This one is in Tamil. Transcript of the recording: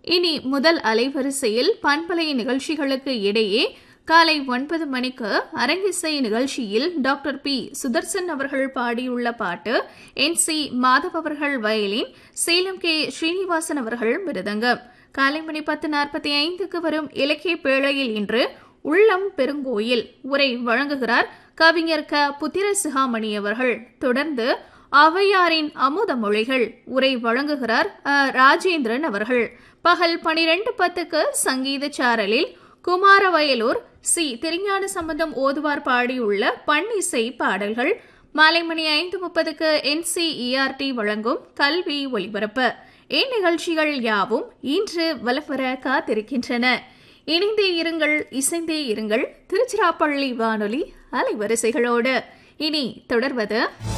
இனி முதல் அலைவரிசையில் பண்பலை நிகழ்ச்சிகளுக்கு இடையே காலை ஒன்பது மணிக்கு அரங்கிசை நிகழ்ச்சியில் டாக்டர் பி சுதர்சன் அவர்கள் பாடியுள்ள பாட்டு என் சி மாதவ் அவர்கள் வயலின் சேலம் கே ஸ்ரீனிவாசன் அவர்கள் மிருதங்கம் காலை மணி பத்து நாற்பத்தி ஐந்துக்கு வரும் இலக்கிய பேழையில் இன்று உள்ளம் பெருங்கோயில் உரை வழங்குகிறார் கவிஞர் க புத்திர சிகாமணி அவர்கள் தொடர்ந்து ஔவையாரின் அமுத மொழிகள் உரை வழங்குகிறார் அ. ராஜேந்திரன் அவர்கள் பகல் பனிரெண்டு பத்துக்கு சங்கீத சாரலில் குமாரவயலூர் சி திருஞான சம்பந்தம் ஓதுவார் பாடியுள்ள பன்னிசை பாடல்கள் மாலை மணி ஐந்து முப்பதுக்கு என்சிஇஆர்டி வழங்கும் கல்வி ஒலிபரப்பு இந்நிகழ்ச்சிகள் யாவும் இன்று வலப்பெற காத்திருக்கின்றன இணைந்தே இருங்கள் இசைந்தே இருங்கள் திருச்சிராப்பள்ளி வானொலி அலைவரிசைகளோடு இனி தொடர்வது